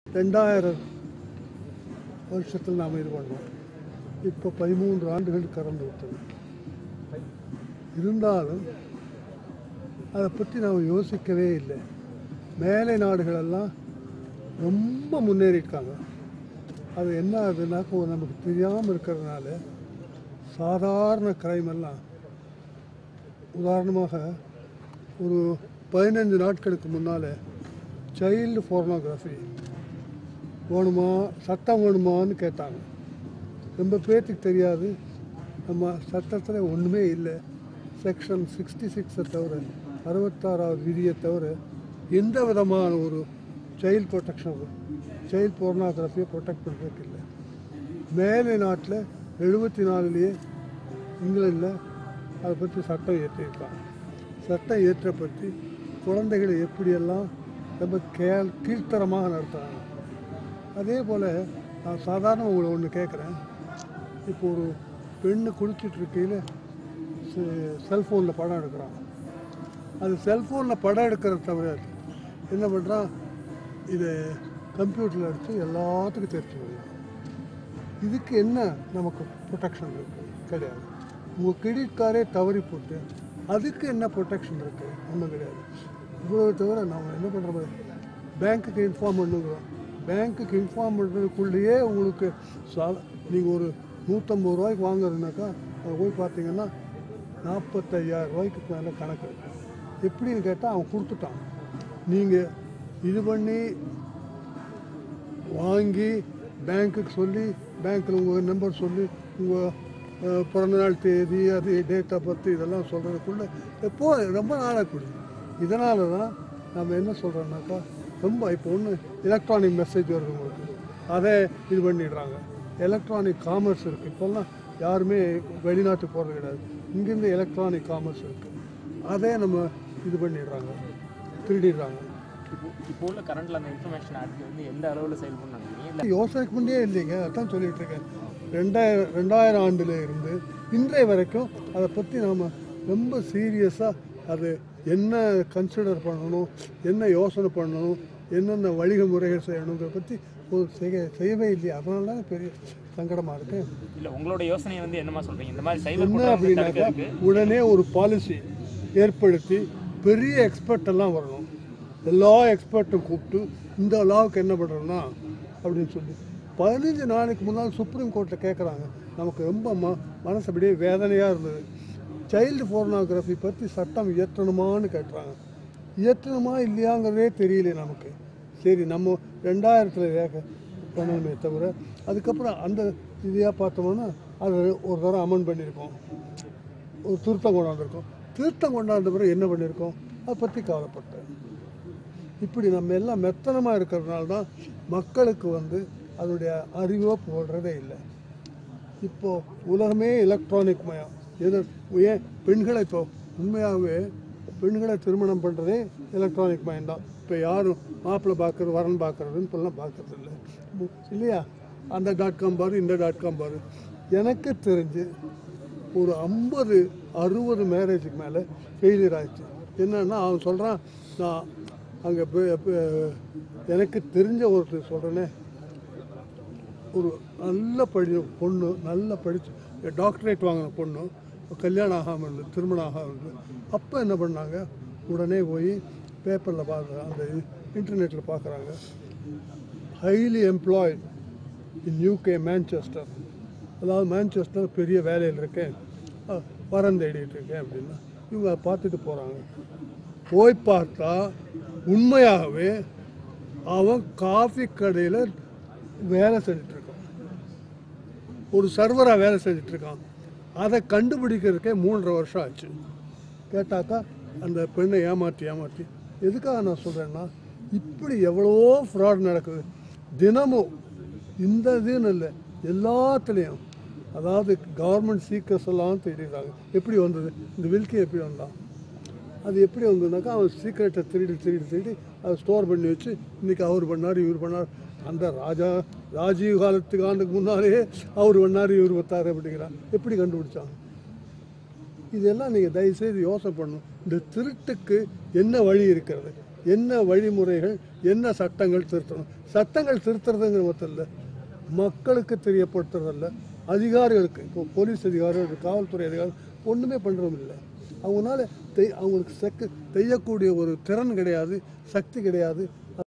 ரெண்டாயிரம் வருஷத்தில் நாம் இது பண்ணோம் இப்போ பதிமூன்று ஆண்டுகள் கடந்து விட்டது இருந்தாலும் அதை பற்றி நாம் யோசிக்கவே இல்லை மேலை நாடுகளெல்லாம் ரொம்ப முன்னேறியிருக்காங்க அது என்ன ஆகுதுனாக்கா நமக்கு தெரியாமல் இருக்கிறதுனால சாதாரண crime எல்லாம் உதாரணமாக ஒரு பதினஞ்சு நாட்களுக்கு முன்னால் சைல்டு போர்னோகிராஃபி வேணுமா சட்டம் வேணுமான்னு கேட்டாங்க ரொம்ப பேர்த்துக்கு தெரியாது நம்ம சட்டத்தில் ஒன்றுமே இல்லை செக்ஷன் சிக்ஸ்டி சிக்ஸை தவிர அறுபத்தாறாவது விதியை தவிர எந்த விதமான ஒரு சைல்டு ப்ரொடெக்ஷன் சைல்டு போர்னோகிராஃபியை ப்ரொடெக்ட் பண்ணுறதுக்கு இல்லை மேலே நாட்டில் எழுபத்தி நாலுலேயே இங்கிலாண்டில் அதை பற்றி சட்டம் இயற்றியிருக்காங்க சட்டம் இயற்ற பற்றி குழந்தைகளை எப்படியெல்லாம் ரொம்ப கேள் கீழ்த்தரமாக நடத்துகிறாங்க அதே போல் நான் சாதாரண உங்களை ஒன்று கேட்குறேன் இப்போ ஒரு பெண்ணு குளிச்சுட்டு இருக்கையில் செல்ஃபோனில் படம் எடுக்கிறான் அது செல்ஃபோனில் படம் எடுக்கிறத தவிர என்ன பண்ணுறான் இதை கம்ப்யூட்டரில் எடுத்து எல்லாத்துக்கும் தெரிஞ்சு முடியும் இதுக்கு என்ன நமக்கு ப்ரொடெக்ஷன் இருக்குது கிடையாது உங்கள் கிரெடிட் கார்டே தவறி போட்டு அதுக்கு என்ன ப்ரொடெக்ஷன் இருக்குது ஒன்றும் கிடையாது இவ்வளோ தவிர நம்ம என்ன பண்ணுறோம் பேங்க்குக்கு இன்ஃபார்ம் பண்ணுங்கிறோம் பேங்க்குக்கு இன்ஃபார்ம் பண்ணுறதுக்குள்ளேயே உங்களுக்கு சா நீங்கள் ஒரு நூற்றம்பது ரூபாய்க்கு வாங்குறதுனாக்கா அங்கே போய் பார்த்தீங்கன்னா நாற்பத்தையாயிரம் ரூபாய்க்கு மேலே கணக்கு இருக்கு எப்படின்னு கேட்டால் அவன் கொடுத்துட்டான் நீங்கள் இது பண்ணி வாங்கி பேங்க்குக்கு சொல்லி பேங்க்கில் உங்கள் நம்பர் சொல்லி உங்கள் பிறந்தநாள் தேதி அது டேட் ஆஃப் பர்த் இதெல்லாம் சொல்கிறதுக்குள்ள எப்போ ரொம்ப நாளாக கூடும் இதனால தான் நம்ம என்ன சொல்கிறோம்னாக்கா ரொம்ப இப்போ ஒன்று எலக்ட்ரானிக் மெசேஜ் வருது உங்களுக்கு அதை இது பண்ணிடுறாங்க எலக்ட்ரானிக் காமர்ஸ் இருக்குது இப்போல்லாம் யாருமே வெளிநாட்டுக்கு போகிறது கிடையாது இங்கேருந்து எலக்ட்ரானிக் காமர்ஸ் இருக்குது அதே நம்ம இது பண்ணிடுறாங்க திருடிடுறாங்க இப்போ இப்போ உள்ள கரண்ட்ல அந்த இன்ஃபர்மேஷன் ஆக்ட் வந்து எந்த அளவில் செயல்படுறாங்க இல்லை யோசனைக்கு முன்னே இல்லைங்க அதான் சொல்லிட்டு இருக்கேன் ரெண்டாயிரம் ரெண்டாயிரம் ஆண்டுல இருந்து இன்றைய வரைக்கும் அதை பற்றி நாம் ரொம்ப சீரியஸாக அது என்ன கன்சிடர் பண்ணணும் என்ன யோசனை பண்ணணும் என்னென்ன வழிக முறைகள் செய்யணுங்கிறத பற்றி ஒரு செய்ய செய்யவே இல்லையா அதனால தான் பெரிய சங்கடமாக இருக்கு இல்லை உங்களோட யோசனை வந்து என்னமா சொல்றீங்க இந்த மாதிரி சைபர் என்ன குற்றம் வந்து அப்படின்னாக்கா தடுக்கிறதுக்கு உடனே ஒரு பாலிசி ஏற்படுத்தி பெரிய எக்ஸ்பர்ட் எல்லாம் வரணும் எல்லா எக்ஸ்பர்ட்டும் கூப்பிட்டு இந்த லாவுக்கு என்ன பண்ணுறோம்னா அப்படின்னு சொல்லி பதினஞ்சு நாளைக்கு முன்னால் சுப்ரீம் கோர்ட்டில் கேட்குறாங்க நமக்கு ரொம்ப ம மனசு அப்படியே வேதனையாக இருந்தது சைல்டு போர்னோகிராஃபி பற்றி சட்டம் இயற்றணுமான்னு கேட்டுறாங்க இயற்றணுமா இல்லையாங்கிறதே தெரியல நமக்கு சரி நம்ம ரெண்டாயிரத்தில் வேக பண்ணணுமே தவிர அதுக்கப்புறம் அந்த இதையாக பார்த்தோம்னா அதை ஒரு தடவை அமெண்ட் பண்ணியிருக்கோம் ஒரு திருத்தம் கொண்டாந்துருக்கோம் திருத்தம் கொண்டாந்த பிறகு என்ன பண்ணியிருக்கோம் அதை பற்றி கவலைப்பட்டேன் இப்படி நம்ம எல்லாம் மெத்தனமாக இருக்கிறதுனால தான் மக்களுக்கு வந்து அதனுடைய அறிவோ போடுறதே இல்லை இப்போது உலகமே எலக்ட்ரானிக் மயம் எது ஏன் பெண்களை இப்போ உண்மையாகவே பெண்களை திருமணம் பண்ணுறதே எலக்ட்ரானிக் மயம் தான் இப்போ யாரும் மாப்பிள்ளை பார்க்குறது வரன் பார்க்குறதுன்னு இப்போல்லாம் பார்க்கறது இல்லை மு- இல்லையா அந்த டாட் காம் பாரு இந்த டாட் காம் பாரு எனக்கு தெரிஞ்சு ஒரு ஐம்பது அறுபது மேரேஜுக்கு மேலே ஃபெயிலியர் ஆயிடுச்சு என்னன்னா அவன் சொல்கிறான் நான் அங்கே எனக்கு தெரிஞ்ச ஒருத்தர் சொல்கிறேனே ஒரு நல்ல படி பொண்ணு நல்ல படிச்சு டாக்டரேட் வாங்கின பொண்ணு கல்யாணம் ஆகாமல் இருந்தது திருமணம் ஆகாமல் இருந்தது அப்போ என்ன பண்ணாங்க உடனே போய் பேப்பரில் பார்க்குறாங்க அந்த இன்டர்நெட்டில் பார்க்குறாங்க highly employed in UK Manchester அதாவது மேன்செஸ்டர் பெரிய வேலையில் இருக்கேன் அஹ், வரன் தேடிட்டு இருக்கேன் அப்படின்னா இவங்க அதை பார்த்துட்டு போகிறாங்க போய் பார்த்தா உண்மையாகவே அவன் காஃபி கடையில் வேலை செஞ்சுட்டு இருக்கான் ஒரு சர்வராக வேலை செஞ்சுட்டு இருக்கான் அதை கண்டுபிடிக்கிறதுக்கே மூன்றரை வருஷம் ஆச்சு கேட்டாக்கா அந்த பெண்ணை ஏமாற்றி ஏமாற்றி எதுக்காக நான் சொல்கிறேன்னா இப்படி எவ்வளவோ ஃப்ராட் நடக்குது தினமும் இந்த இதுன்னு இல்லை எல்லாத்துலேயும் அதாவது கவர்மெண்ட் சீக்கர்ஸ் எல்லாம் தேடிடுறாங்க எப்படி வந்தது இந்த வில்கி எப்படி வந்தான் அது எப்படி வந்ததுனாக்கா அவன் சீக்கிரட்டை திருடி திருடி திருடி அதை ஸ்டோர் பண்ணி வச்சு இன்னைக்கு அவர் பண்ணார் இவர் பண்ணார் அந்த ராஜா ராஜீவ் காலத்துக்கு ஆண்டுக்கு முன்னாலேயே அவர் பண்ணார் இவர் பத்தார் அப்படிங்கிறான் எப்படி கண்டுபிடிச்சான் இதெல்லாம் நீங்கள் தயவுசெய்து யோசனை பண்ணணும் இந்த திருட்டுக்கு என்ன வழி இருக்கிறது என்ன வழிமுறைகள் என்ன சட்டங்கள் திருத்தணும் சட்டங்கள் திருத்துறதுங்கிற மொத்தம் இல்லை மக்களுக்கு தெரியப்படுத்துறதில்ல அதிகாரிகளுக்கு இப்போ போலீஸ் அதிகாரிகள் காவல்துறை அதிகாரிகள் ஒன்றுமே பண்ணுறதும் இல்லை அவங்களால தெய் அவங்களுக்கு சக்கு செய்யக்கூடிய ஒரு திறன் கிடையாது சக்தி கிடையாது